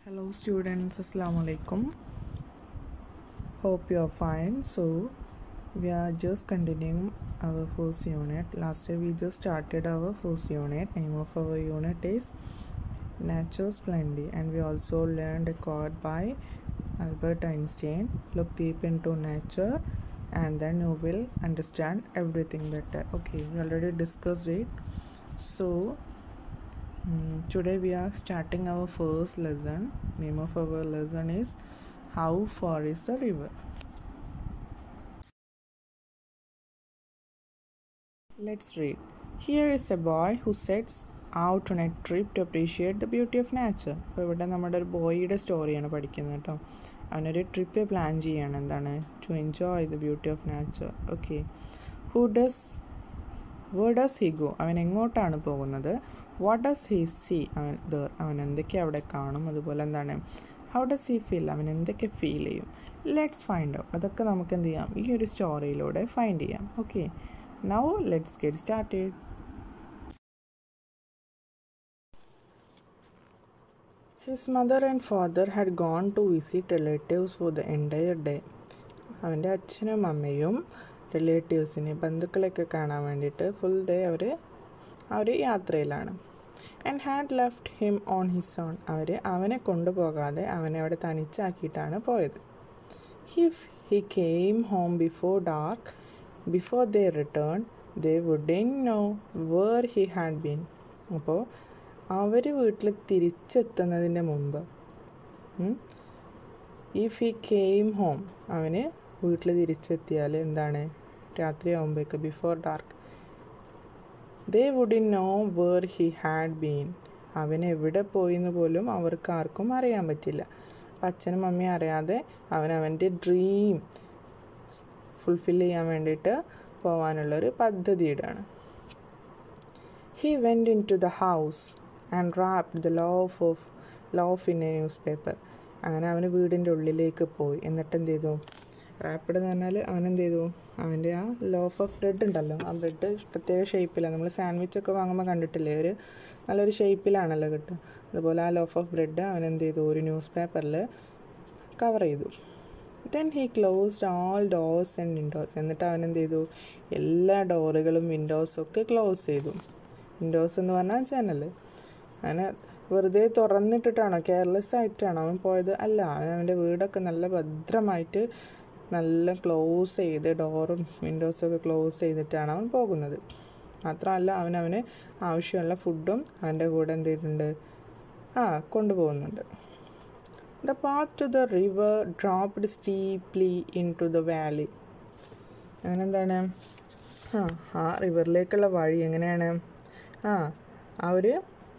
Hello students, Assalamu alaikum. Hope you are fine. So we are just continuing our first unit. Last day we just started our first unit. Name of our unit is Nature Splendid and we also learned a quote by Albert Einstein. Look deep into nature and then you will understand everything better. Okay, we already discussed it. So Mm, today we are starting our first lesson. Name of our lesson is How Far is the River? Let's read. Here is a boy who sets out on a trip to appreciate the beauty of nature. അപ്പോൾ ഇവിടെ നമ്മുടെ ഒരു ബോയിയുടെ സ്റ്റോറിയാണ് പഠിക്കുന്നത് കേട്ടോ അവനൊരു trip plan ചെയ്യാണ് എന്താണ് to enjoy the beauty of nature okay who does where does he go അവൻ എങ്ങോട്ടാണ് പോകുന്നത് വാട്ട് ഡസ് ഹി സി അവൻ ദർ അവൻ എന്തൊക്കെ അവിടെ കാണും അതുപോലെ എന്താണ് ഹൗ ഡസ് ഹി ഫീൽ അവൻ എന്തൊക്കെ ഫീൽ ചെയ്യും ലെറ്റ്സ് ഫൈൻഡ് ഔട്ട് അതൊക്കെ നമുക്ക് എന്ത് ചെയ്യാം ഈ ഒരു സ്റ്റോറിയിലൂടെ ഫൈൻഡ് ചെയ്യാം okay now let's get started his mother and father had gone to visit relatives for the entire day അവൻ്റെ അച്ഛനും അമ്മയും റിലേറ്റീവ്സിനെ ബന്ധുക്കളെയൊക്കെ കാണാൻ വേണ്ടിയിട്ട് ഫുൾ ഡേ അവർ അവർ യാത്രയിലാണ് and had left him on his on അവർ അവനെ കൊണ്ടുപോകാതെ അവനെ അവിടെ തനിച്ചാക്കിയിട്ടാണ് പോയത് if he came home before dark before they return they wouldn't know where he had been അപ്പോൾ അവർ വീട്ടിൽ തിരിച്ചെത്തുന്നതിൻ്റെ മുമ്പ് ഇഫ് ഹി കെയിം ഹോം അവന് വീട്ടിൽ തിരിച്ചെത്തിയാൽ എന്താണ് രാത്രിയാകുമ്പോഴേക്ക് before dark they wouldn't know where he had been അവൻ എവിടെ പോയി എന്ന് പോലും അവർക്ക് ആർക്കും അറിയാൻ പറ്റില്ല അപ്പം അച്ഛനും മമ്മിയും അറിയാതെ അവൻ അവൻ്റെ ഡ്രീം ഫുൾഫിൽ ചെയ്യാൻ വേണ്ടിയിട്ട് പോകാനുള്ളൊരു പദ്ധതിയിടാണ് he went into the house and wrapped the loaf of loaf in a newspaper അങ്ങനെ അവന് വീടിൻ്റെ ഉള്ളിലേക്ക് പോയി എന്നിട്ട് എന്ത് ചെയ്തു റാപ്പിഡ് എന്ന് പറഞ്ഞാൽ അവൻ എന്ത് ചെയ്തു അവൻ്റെ ആ ലോഫ് ഓഫ് ബ്രെഡ് ഉണ്ടല്ലോ ആ ബ്രെഡ് പ്രത്യേക ഷേപ്പിലാണ് നമ്മൾ സാൻഡ്വിച്ച് ഒക്കെ വാങ്ങുമ്പോൾ കണ്ടിട്ടില്ലേ ഒരു നല്ലൊരു ഷേപ്പിലാണല്ലോ കിട്ടുക അതുപോലെ ആ ലോഫ് ഓഫ് ബ്രെഡ് അവൻ എന്ത് ചെയ്തു ഒരു ന്യൂസ് പേപ്പറിൽ കവർ ചെയ്തു then he closed all doors and windows എന്നിട്ട് അവൻ എന്ത് ചെയ്തു എല്ലാ ഡോറുകളും വിൻഡോസും ഒക്കെ ക്ലോസ് ചെയ്തു വിൻഡോസ് എന്ന് പറഞ്ഞാൽ ജനൽ അങ്ങനെ വെറുതെ തുറന്നിട്ടിട്ടാണോ കെയർലെസ് ആയിട്ടാണോ അവൻ പോയത് അല്ല അവൻ അവൻ്റെ വീടൊക്കെ നല്ല ഭദ്രമായിട്ട് നല്ല ക്ലോസ് ചെയ്ത് ഡോറും വിൻഡോസും ഒക്കെ ക്ലോസ് ചെയ്തിട്ടാണ് അവൻ പോകുന്നത് മാത്രമല്ല അവൻ അവന് ആവശ്യമുള്ള ഫുഡും അവൻ്റെ കൂടെ എന്ത് ചെയ്തിട്ടുണ്ട് ആ കൊണ്ടുപോകുന്നുണ്ട് the path to the river dropped steeply into the valley അങ്ങനെ എന്താണ് ആ ആ റിവറിലേക്കുള്ള വഴി എങ്ങനെയാണ് ആ ആ ഒരു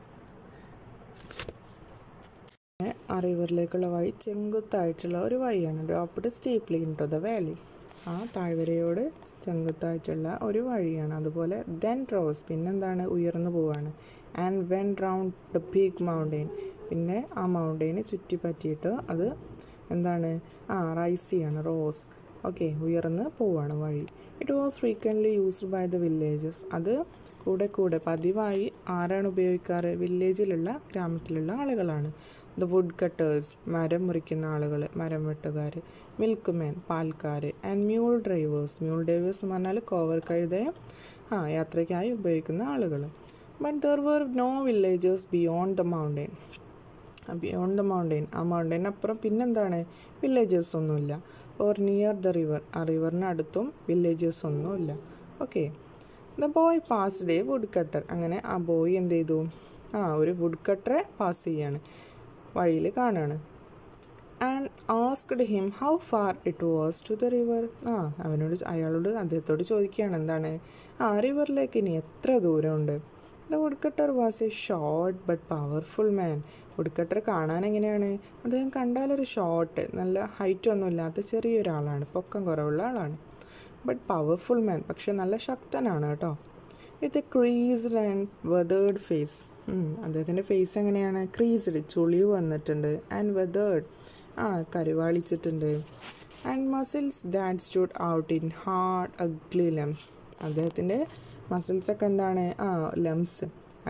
ആ റിവറിലേക്കുള്ള വഴി ചെങ്കുത്തായിട്ടുള്ള ഒരു വഴിയാണ് dropped steeply into the valley ആ താഴ്വരയോട് ചെങ്കുത്തായിട്ടുള്ള ഒരു വഴിയാണ് അതുപോലെ ദെൻ റോസ് പിന്നെന്താണ് ഉയർന്നു പോവാണ് and went round the big mountain പിന്നെ ആ മൗണ്ടെയിനെ ചുറ്റി പറ്റിയിട്ട് അത് എന്താണ് ആ റൈസ് ചെയ്യാണ് റോസ് ഓക്കെ ഉയർന്ന് പോവാണ് വഴി it was frequently used by the villages അത് കൂടെ കൂടെ പതിവായി ആരാണ് ഉപയോഗിക്കാറ് വില്ലേജിലുള്ള ഗ്രാമത്തിലുള്ള ആളുകളാണ് ദ വുഡ് കട്ടേഴ്സ് മരം മുറിക്കുന്ന ആളുകൾ മരം വെട്ടുകാർ മിൽക്ക് മാൻ പാൽക്കാർ and mule drivers mule drivers എന്ന് പറഞ്ഞാൽ കോവർ കഴുതയെ ആ യാത്രയ്ക്കായി ഉപയോഗിക്കുന്ന ആളുകൾ but there were no villages beyond the mountain beyond the mountain ആ മൗണ്ടെയിനപ്പുറം പിന്നെന്താണ് വില്ലേജസ് ഒന്നുമില്ല ഓർ നിയർ ദ റിവർ ആ റിവറിന് അടുത്തും വില്ലേജസ് ഒന്നുമില്ല okay the boy passed a woodcutter അങ്ങനെ ആ ബോയ് എന്ത് ചെയ്തു ആ ഒരു വുഡ് കട്ടറെ പാസ് ചെയ്യാണ് വഴിയിൽ കാണുകയാണ് and asked him how far it was to the river ആ അവനോട് അയാളോട് അദ്ദേഹത്തോട് ചോദിക്കുകയാണ് എന്താണ് ആ റിവറിലേക്ക് ഇനി എത്ര ദൂരമുണ്ട് the woodcutter was a short but powerful man woodcutter കാണാൻ എങ്ങനെയാണ് അദ്ദേഹം കണ്ടാലൊരു ഷോർട്ട് നല്ല ഹൈറ്റ് ഒന്നും ഇല്ലാത്ത ചെറിയൊരാളാണ് പൊക്കം കുറവുള്ള ആളാണ് ബട്ട് പവർഫുൾ മാൻ പക്ഷെ നല്ല ശക്തനാണ് കേട്ടോ with a creased and weathered face അദ്ദേഹത്തിൻ്റെ ഫേസ് എങ്ങനെയാണ് ക്രീസ്ഡ് ചുളിവ് വന്നിട്ടുണ്ട് ആൻഡ് വെതേർഡ് ആ കരുവാളിച്ചിട്ടുണ്ട് and muscles that stood out in hard ugly lumps അദ്ദേഹത്തിൻ്റെ മസിൽസൊക്കെ എന്താണ് ആ ലംസ്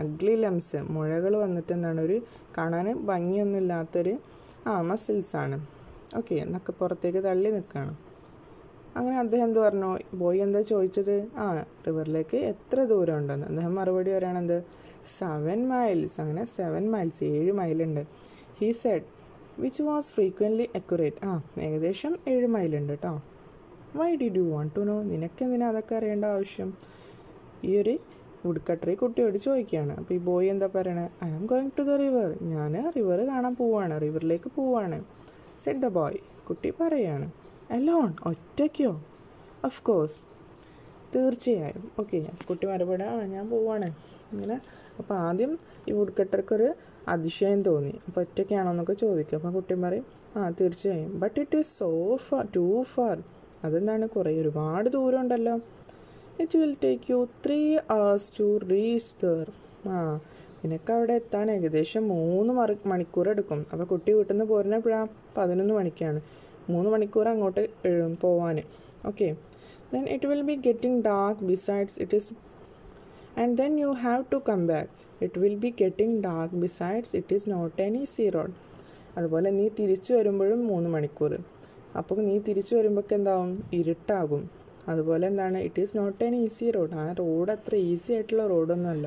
അഗ്ലി ലംസ് മുഴകൾ വന്നിട്ട് എന്താണ് ഒരു കാണാൻ ഭംഗിയൊന്നുമില്ലാത്തൊരു ആ മസിൽസാണ് ഓക്കെ എന്നൊക്കെ പുറത്തേക്ക് തള്ളി നിൽക്കുകയാണ് അങ്ങനെ അദ്ദേഹം എന്ത് പറഞ്ഞു ബോയ് എന്താ ചോദിച്ചത് ആ റിവറിലേക്ക് എത്ര ദൂരം ഉണ്ടെന്ന് അദ്ദേഹം മറുപടി പറയുകയാണെന്ത് സെവൻ മൈൽസ് അങ്ങനെ സെവൻ മൈൽസ് ഏഴ് മൈലുണ്ട് he said which was frequently accurate ആ ഏകദേശം ഏഴ് മൈലുണ്ട് കേട്ടോ why did you want to know നിനക്കെന്തിനാ അതൊക്കെ അറിയേണ്ട ആവശ്യം ഈ ഒരു വുഡ്കട്ടറി കുട്ടിയോട് ചോദിക്കുകയാണ് അപ്പോൾ ഈ ബോയ് എന്താ പറയണത് I am going to the river ഞാൻ റിവർ കാണാൻ പോവാണ് റിവറിലേക്ക് പോവാണ് സെറ്റ് ദ ബോയ് കുട്ടി പറയാണ് അലോൺ ഒറ്റയ്ക്കോ ഓഫ് കോഴ്സ് തീർച്ചയായും ഓക്കെ കുട്ടി മറുപടി ആ ഞാൻ പോവാണ് ഇങ്ങനെ അപ്പോൾ ആദ്യം ഈ വുഡ്കട്ടർക്കൊരു അതിശയം തോന്നി അപ്പോൾ ഒറ്റയ്ക്കാണോ എന്നൊക്കെ ചോദിക്കും അപ്പോൾ കുട്ടി പറയും ആ തീർച്ചയായും but it is so far to far അതെന്താണ് കുറേ ഒരുപാട് ദൂരം ഉണ്ടല്ലോ it will take you three hours to reach there ആ നിനക്ക് അവിടെ എത്താൻ ഏകദേശം മൂന്ന് മറി മണിക്കൂർ എടുക്കും അപ്പോൾ കുട്ടി വീട്ടിൽ നിന്ന് പോരുന്നപ്പോഴാണ് പതിനൊന്ന് മണിക്കാണ് മൂന്ന് മണിക്കൂർ അങ്ങോട്ട് എഴും പോവാൻ okay then it will be getting dark besides it is and then you have to come back it will be getting dark besides it is not an easy road അതുപോലെ നീ തിരിച്ചു വരുമ്പോഴും മൂന്ന് മണിക്കൂർ അപ്പോൾ നീ തിരിച്ചു വരുമ്പോഴൊക്കെ എന്താവും ഇരുട്ടാകും അതുപോലെ എന്താണ് it is not an easy road ആ റോഡ് അത്ര ഈസി ആയിട്ടുള്ള റോഡൊന്നുമല്ല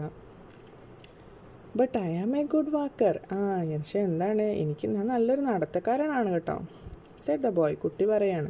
but I am a good walker ആ പക്ഷേ എന്താണ് എനിക്ക് ഞാൻ നല്ലൊരു നടത്തക്കാരനാണ് കേട്ടോ സെറ്റ് ദ ബോയ് കുട്ടി പറയാണ്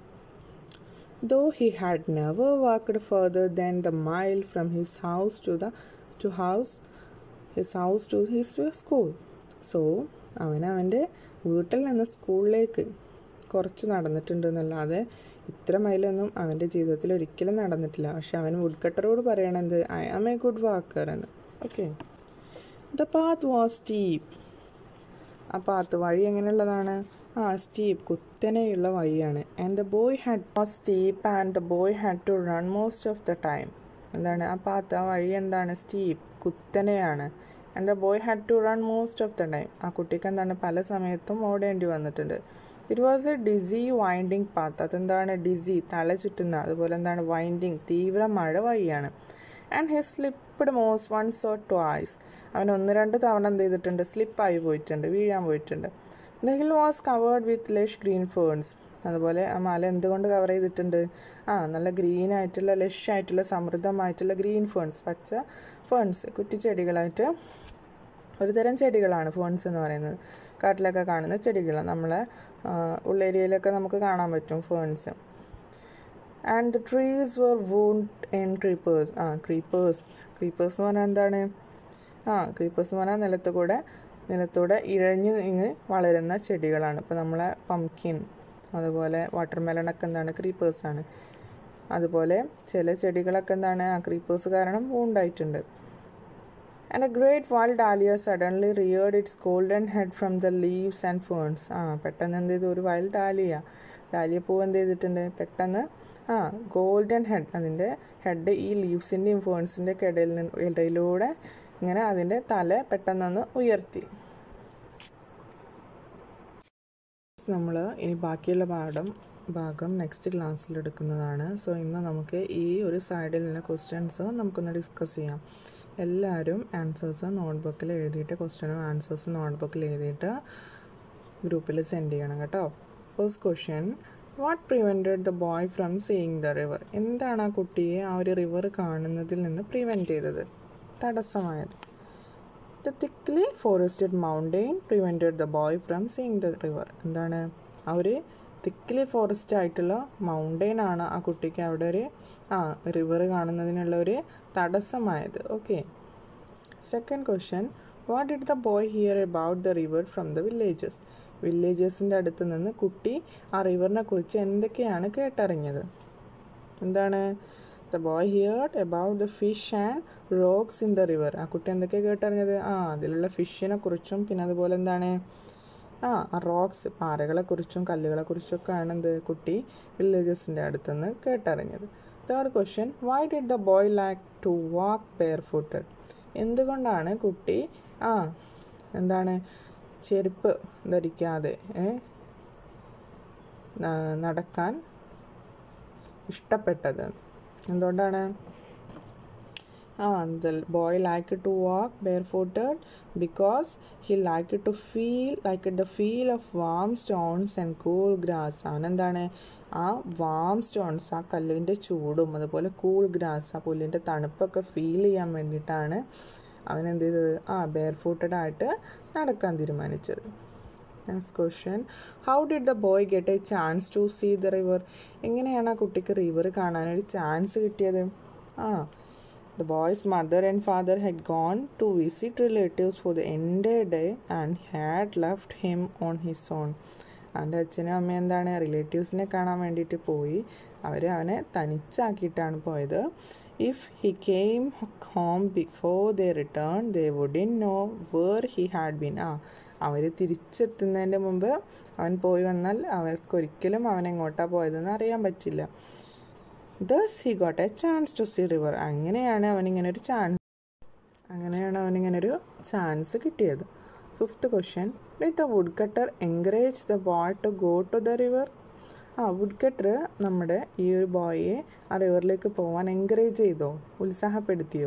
though he had never walked further than the mile from his house to the to house his house to his school so അവൻ അവൻ്റെ വീട്ടിൽ നിന്ന് സ്കൂളിലേക്ക് കുറച്ച് നടന്നിട്ടുണ്ട് എന്നല്ലാതെ ഇത്ര മൈലൊന്നും അവൻ്റെ ജീവിതത്തിൽ ഒരിക്കലും നടന്നിട്ടില്ല പക്ഷെ അവൻ വുഡ് കട്ടറോട് പറയണത് I am a good walker എന്ന് okay the path was steep ആ പാത്ത് വഴി എങ്ങനെയുള്ളതാണ് ആ സ്റ്റീപ്പ് കുത്തനെയുള്ള വഴിയാണ് and the boy had was steep and the boy had to run most of the time എന്താണ് ആ പാത്ത് ആ വഴി എന്താണ് സ്റ്റീപ്പ് കുത്തനെയാണ് and the boy had to run most of the time ആ കുട്ടിക്ക് എന്താണ് പല സമയത്തും ഓടേണ്ടി വന്നിട്ടുണ്ട് it was a dizzy winding path അതെന്താണ് ഡിസി തല ചുറ്റുന്ന അതുപോലെ എന്താണ് വൈൻഡിങ് തീവ്ര മഴ വഴിയാണ് and he slipped most once or twice അവൻ ഒന്ന് രണ്ട് തവണ എന്ത് ചെയ്തിട്ടുണ്ട് സ്ലിപ്പായി പോയിട്ടുണ്ട് വീഴാൻ പോയിട്ടുണ്ട് the hill was covered with lush green ferns അതുപോലെ ആ മല എന്തുകൊണ്ട് കവർ ചെയ്തിട്ടുണ്ട് ആ നല്ല ഗ്രീൻ ആയിട്ടുള്ള ലഷ് ആയിട്ടുള്ള സമൃദ്ധമായിട്ടുള്ള ഗ്രീൻ ഫേൺസ് പച്ച ഫേൺസ് കുറ്റിച്ചെടികളായിട്ട് ഒരു തരം ചെടികളാണ് ഫേൺസ് എന്ന് പറയുന്നത് കാട്ടിലൊക്കെ കാണുന്ന ചെടികൾ നമ്മളെ ഉള്ളേരിയയിലൊക്കെ നമുക്ക് കാണാൻ പറ്റും ferns and the trees were wound in creepers ആ ക്രീപ്പേഴ്സ് ക്രീപ്പേഴ്സ് എന്ന് പറഞ്ഞാൽ എന്താണ് ആ ക്രീപ്പേഴ്സ് എന്ന് പറഞ്ഞാൽ നിലത്ത് കൂടെ നിലത്തൂടെ ഇഴഞ്ഞു നീങ്ങി വളരുന്ന ചെടികളാണ് ഇപ്പോൾ നമ്മളെ പംകിൻ അതുപോലെ വാട്ടർ മെലണൊക്കെ എന്താണ് ക്രീപ്പേഴ്സാണ് അതുപോലെ ചില ചെടികളൊക്കെ എന്താണ് ആ ക്രീപ്പേഴ്സ് കാരണം ഉണ്ടായിട്ടുണ്ട് and a great wall dahlia suddenly reared its golden head from the leaves and ferns ആ പെട്ടെന്ന് എന്ത് ചെയ്തു ഒരു വയൽ ഡാലിയ ഡാലിയ പൂവ് എന്ത് ചെയ്തിട്ടുണ്ട് പെട്ടെന്ന് ആ ഗോൾഡൻ ഹെഡ് അതിൻ്റെ ഹെഡ് ഈ ലീവ്സിൻ്റെയും ഫേൺസിൻ്റെ ഒക്കെ ഇടയിൽ ഇടയിലൂടെ ഇങ്ങനെ അതിൻ്റെ തല പെട്ടെന്നൊന്ന് ഉയർത്തി നമ്മൾ ഇനി ബാക്കിയുള്ള പാഠം ഭാഗം നെക്സ്റ്റ് ക്ലാസ്സിൽ എടുക്കുന്നതാണ് സോ ഇന്ന് നമുക്ക് ഈ ഒരു സൈഡിലുള്ള ക്വസ്റ്റ്യൻസ് നമുക്കൊന്ന് ഡിസ്കസ് ചെയ്യാം എല്ലാവരും ആൻസേഴ്സ് നോട്ട്ബുക്കിൽ എഴുതിയിട്ട് ക്വസ്റ്റ്യനും ആൻസേഴ്സ് നോട്ട്ബുക്കിൽ എഴുതിയിട്ട് ഗ്രൂപ്പിൽ സെൻഡ് ചെയ്യണം കേട്ടോ first question what prevented the boy from seeing the river എന്താണ് ആ കുട്ടിയെ ആ ഒരു റിവർ കാണുന്നതിൽ നിന്ന് പ്രിവെൻറ്റ് ചെയ്തത് തടസ്സമായത് the thickly forested mountain prevented the boy from seeing the river എന്താണ് ആ ഒരു തിക്ലി ഫോറസ്റ്റ് ആയിട്ടുള്ള മൗണ്ടെയിൻ ആണ് ആ കുട്ടിക്ക് അവിടെ ഒരു ആ റിവർ കാണുന്നതിനുള്ള ഒരു തടസ്സമായത് okay second question what did the boy hear about the river from the villages വില്ലേജസിൻ്റെ അടുത്ത് നിന്ന് കുട്ടി ആ റിവറിനെ കുറിച്ച് എന്തൊക്കെയാണ് കേട്ടറിഞ്ഞത് എന്താണ് the boy heard about the fish and rocks in the river ആ കുട്ടി എന്തൊക്കെയാണ് കേട്ടറിഞ്ഞത് ആ അതിലുള്ള ഫിഷിനെ കുറിച്ചും പിന്നെ അതുപോലെ എന്താണ് ആ റോക്സ് പാറകളെക്കുറിച്ചും കല്ലുകളെക്കുറിച്ചൊക്കെയാണ് എന്ത് കുട്ടി വില്ലേജസിൻ്റെ അടുത്തുനിന്ന് കേട്ടറിഞ്ഞത് third question why did the boy like to walk barefooted എന്തുകൊണ്ടാണ് കുട്ടി ആ എന്താണ് ചെരുപ്പ് ധരിക്കാതെ നടക്കാൻ ഇഷ്ടപ്പെട്ടത് എന്തുകൊണ്ടാണ് Ah, the boy liked to walk barefooted because he liked to feel like the feel of warm stones and cool grass. അവനെന്താണ് ആ വാം സ്റ്റോൺസ് ആ കല്ലിൻ്റെ ചൂടും അതുപോലെ കൂൾ ഗ്രാസ് ആ പുല്ലിൻ്റെ തണുപ്പൊക്കെ ഫീൽ ചെയ്യാൻ വേണ്ടിയിട്ടാണ് അവൻ എന്ത് ചെയ്തത് ആ ബെയർ ഫൂട്ടഡ് ആയിട്ട് നടക്കാൻ തീരുമാനിച്ചത് next question how did the boy get a chance to see the river എങ്ങനെയാണ് ആ കുട്ടിക്ക് റിവർ കാണാനൊരു ചാൻസ് കിട്ടിയത് ആ The boy's mother and father had gone to visit relatives for the entire day and had left him on his own. അവൻ്റെ അച്ഛനും അമ്മയും എന്താണ് റിലേറ്റീവ്സിനെ കാണാൻ വേണ്ടിയിട്ട് പോയി അവർ അവനെ തനിച്ചാക്കിയിട്ടാണ് പോയത് if he came home before they return they wouldn't know where he had been ആ അവർ തിരിച്ചെത്തുന്നതിൻ്റെ മുമ്പ് അവൻ പോയി വന്നാൽ അവർക്കൊരിക്കലും അവൻ എങ്ങോട്ടാണ് പോയതെന്ന് അറിയാൻ പറ്റില്ല thus he got a chance to see river അങ്ങനെയാണ് അവനിങ്ങനെ ഒരു ചാൻസ് അങ്ങനെയാണ് അവനിങ്ങനെ ഒരു ചാൻസ് കിട്ടിയത് fifth question did the wood cutter encourage the boy to go to the river ആ വുഡ് കട്ടർ നമ്മുടെ ഈ ഒരു ബോയെ ആ റിവറിലേക്ക് പോകാൻ എൻകറേജ് ചെയ്തോ ഉത്സാഹപ്പെടുത്തിയോ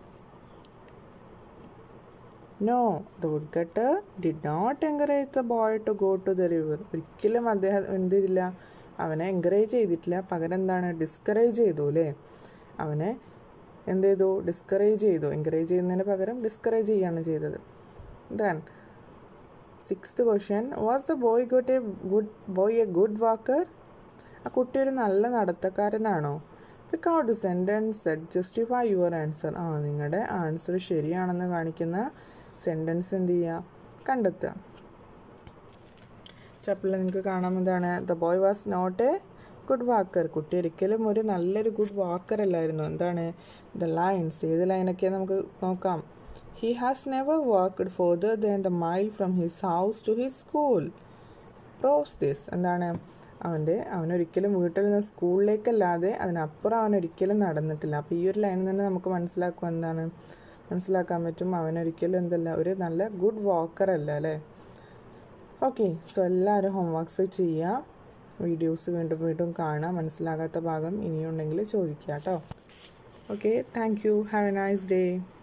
no the wood cutter did not encourage the boy to go to the river ഒരിക്കലും അദ്ദേഹം എന്ത് ചെയ്തില്ല അവനെ എൻകറേജ് ചെയ്തിട്ടില്ല പകരം എന്താണ് ഡിസ്കറേജ് ചെയ്തു അല്ലേ അവനെ എന്ത് ചെയ്തു ഡിസ്കറേജ് ചെയ്തു എൻകറേജ് ചെയ്യുന്നതിന് പകരം ഡിസ്കറേജ് ചെയ്യാണ് ചെയ്തത് then sixth question was the boy good a good boy a good walker ആ കുട്ടി ഒരു നല്ല നടത്തക്കാരനാണോ pick out the sentence that justify your answer ആ നിങ്ങളുടെ ആൻസർ ശരിയാണെന്ന് കാണിക്കുന്ന സെൻറ്റൻസ് എന്ത് ചെയ്യുക കണ്ടെത്തുക ചാപ്റ്ററിൽ നിങ്ങൾക്ക് കാണാം എന്താണ് the boy was not a good walker കുട്ടി ഒരിക്കലും ഒരു നല്ലൊരു ഗുഡ് വാക്കർ അല്ലായിരുന്നു എന്താണ് ദ ലൈൻസ് ഏത് ലൈനൊക്കെ നമുക്ക് നോക്കാം he has never worked farther than the mile from his house to his school prose this എന്താണ് അവൻ്റെ അവനൊരിക്കലും വീട്ടിൽ നിന്ന് സ്കൂളിലേക്കല്ലാതെ അതിനപ്പുറം അവനൊരിക്കലും നടന്നിട്ടില്ല അപ്പോൾ ഈ ഒരു ലൈനിൽ തന്നെ നമുക്ക് മനസ്സിലാക്കുക എന്താണ് മനസ്സിലാക്കാൻ പറ്റും അവനൊരിക്കലും എന്തല്ല ഒരു നല്ല ഗുഡ് വാക്കർ അല്ല അല്ലേ ഓക്കെ സോ എല്ലാവരും ഹോംവർക്ക്സ് ചെയ്യുക വീഡിയോസ് വീണ്ടും വീണ്ടും കാണുക മനസ്സിലാകാത്ത ഭാഗം ഇനിയുണ്ടെങ്കിൽ ചോദിക്കുക കേട്ടോ okay thank you have a nice day